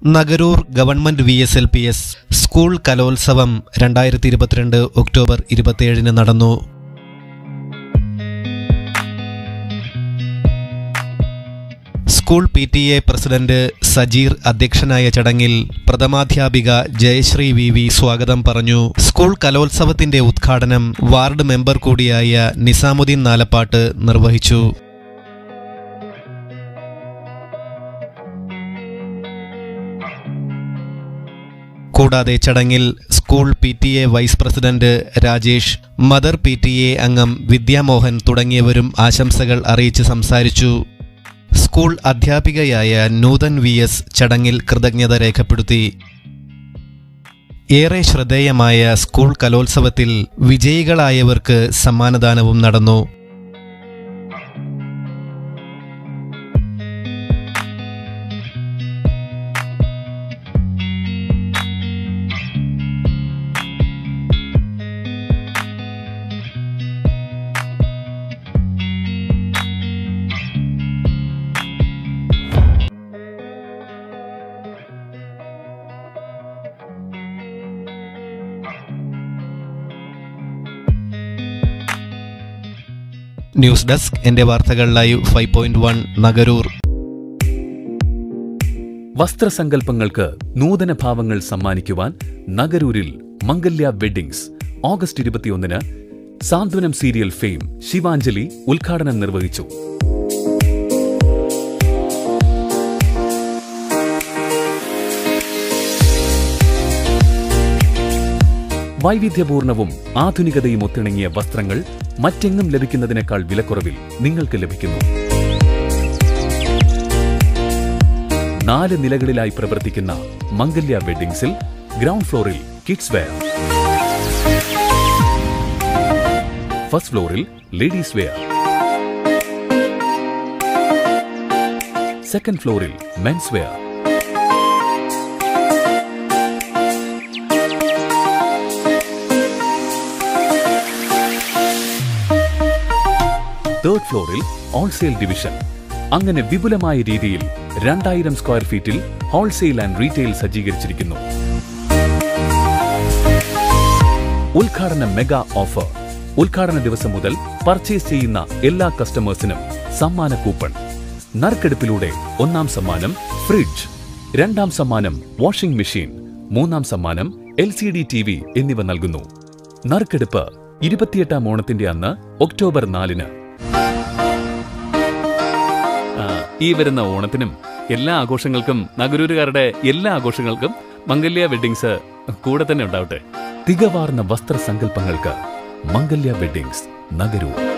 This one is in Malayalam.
Nagaroor government V S L P S school കലോത്സവം രണ്ടായിരത്തി ഇരുപത്തിരണ്ട് ഒക്ടോബർ ഇരുപത്തിയേഴിന് നടന്നു school P T A president Sajeer അധ്യക്ഷനായ ചടങ്ങിൽ പ്രഥമാധ്യാപിക ജയശ്രീ വി വി സ്വാഗതം പറഞ്ഞു സ്കൂൾ കലോത്സവത്തിന്റെ ഉദ്ഘാടനം വാർഡ് മെമ്പർ കൂടിയായ നിസാമുദ്ദീൻ നാലപ്പാട്ട് നിർവഹിച്ചു കൂടാതെ ചടങ്ങിൽ school P T A vice president Rajesh mother P T A അംഗം വിദ്യാമോഹൻ തുടങ്ങിയവരും ആശംസകൾ അറിയിച്ച് സംസാരിച്ചു സ്കൂൾ അധ്യാപികയായ നൂതൻ വി എസ് ചടങ്ങിൽ കൃതജ്ഞത രേഖപ്പെടുത്തി ഏറെ ശ്രദ്ധേയമായ സ്കൂൾ കലോത്സവത്തിൽ വിജയികളായവർക്ക് സമ്മാനദാനവും നടന്നു ന്യൂസ് ഡെസ്ക് എന്റെ വാർത്തകൾ live five point one Nagaroor വസ്ത്രസങ്കല്പങ്ങൾക്ക് നൂതന ഭാവങ്ങൾ സമ്മാനിക്കുവാൻ നഗരൂരിൽ മംഗല്യ വെഡ്ഡിങ്സ് ഓഗസ്റ്റ് ഇരുപത്തിയൊന്നിന് സാന്ത്വനം സീരിയൽ ഫെയിം ശിവാഞ്ജലി ഉദ്ഘാടനം നിർവഹിച്ചു വൈവിധ്യപൂർണവും ആധുനികതയും ഒത്തിണങ്ങിയ വസ്ത്രങ്ങൾ മറ്റെങ്ങും ലഭിക്കുന്നതിനേക്കാൾ വിലക്കുറവിൽ നിങ്ങൾക്ക് ലഭിക്കുന്നു നാല് നിലകളിലായി പ്രവർത്തിക്കുന്ന മംഗല്യ വെഡ്ഡിങ്സിൽ ഗ്രൗണ്ട് ഫ്ലോറിൽ കിഡ്സ് വെയർ ഫസ്റ്റ് ഫ്ലോറിൽ ലേഡീസ് വെയർ സെക്കൻഡ് ഫ്ലോറിൽ മെൻസ് വെയർ തേർഡ് ഫ്ലോറിൽ ഹോൾസെയിൽ ഡിവിഷൻ അങ്ങനെ വിപുലമായ രീതിയിൽ രണ്ടായിരം സ്ക്വയർ ഫീറ്റിൽ ഹോൾസെയിൽ ആൻഡ് റീറ്റെയിൽ സജ്ജീകരിച്ചിരിക്കുന്നു ഉദ്ഘാടന മെഗാ ഓഫർ ഉദ്ഘാടന ദിവസം മുതൽ പർച്ചേസ് ചെയ്യുന്ന എല്ലാ കസ്റ്റമേഴ്സിനും സമ്മാന കൂപ്പൺ നറുക്കെടുപ്പിലൂടെ ഒന്നാം സമ്മാനം ഫ്രിഡ്ജ് രണ്ടാം സമ്മാനം വാഷിംഗ് മെഷീൻ മൂന്നാം സമ്മാനം L C D T V എന്നിവ നൽകുന്നു നറുക്കെടുപ്പ് ഇരുപത്തിയെട്ടാം ഓണത്തിന്റെ അന്ന് ഒക്ടോബർ നാലിന് ആ, ഈ വരുന്ന ഓണത്തിനും എല്ലാ ആഘോഷങ്ങൾക്കും നഗരൂരുകാരുടെ എല്ലാ ആഘോഷങ്ങൾക്കും മംഗല്യ വെഡ്ഡിങ്സ് കൂടെ തന്നെ ഉണ്ടാവട്ടെ തികവാർന്ന വസ്ത്രസങ്കല്പങ്ങൾക്ക് മംഗല്യ വെഡ്ഡിങ്സ് നഗരൂർ